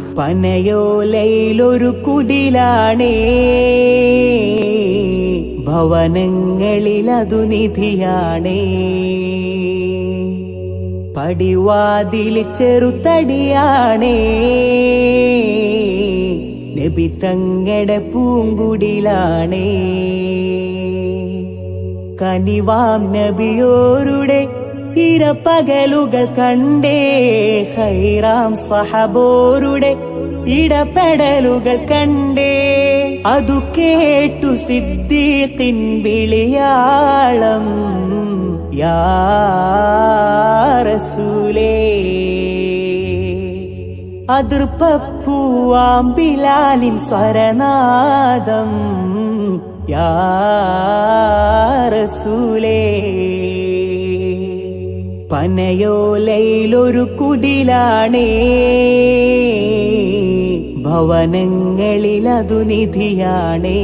പനയോലയിലൊരു കുടിലാണേ ഭവനങ്ങളിലതു നിധിയാണേ പടിവാതിൽ ചെറുതടിയാണേ നബി തങ്ങടെ പൂങ്കുടിലാണേ കനിവാം നബിയോരുടെ ഇരപ്പകലുകൾ കണ്ടേ ഹൈറാം സ്വഹബോരുടെ ഇടപെടലുകൾ കണ്ടേ അതു കേട്ടു സിദ്ദീഖിൻ വിളിയാളം യാ റസൂലേ അതിർപ്പൂവാം ബിലാലിൻ സ്വരനാദം യാ റസൂലേ പനയോലയിലൊരു കുടിലാണേ ഭവനങ്ങളിലതു നിധിയാണേ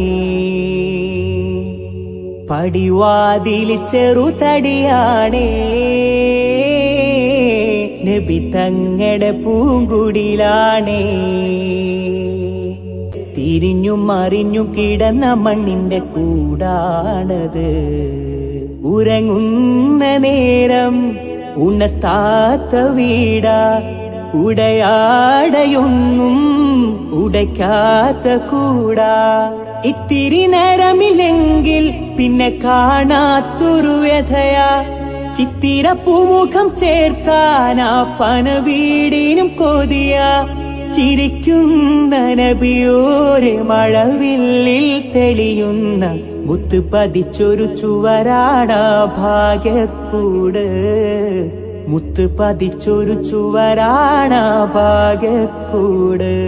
പടിവാതിൽ ചെറുതടിയാണേ നബി തങ്ങടെ പൂങ്കുടിലാണേ തിരിഞ്ഞും മറിഞ്ഞും കിടന്ന മണ്ണിന്റെ കൂടാണത് ഉറങ്ങുന്ന നേരം ഉണർത്താത്ത വീട ഉടയാടയൊന്നും ഉടയ്ക്കാത്ത കൂടാ ഇത്തിരി നേരമില്ലെങ്കിൽ പിന്നെ കാണാത്തൊരു വ്യഥയാ ചിത്തിര പൂമുഖം ചേർക്കാനാ പന വീടിനും കൊതിയ ചിരിക്കുന്ന നബിയോരെ മഴവില്ലിൽ തെളിയുന്ന മുത്ത് പതിച്ചൊരു ചുവരാട ഭാഗ്യക്കൂട് മുത്ത് പതിച്ചൊരു ചുവരാണ ഭാഗ്യക്കൂട്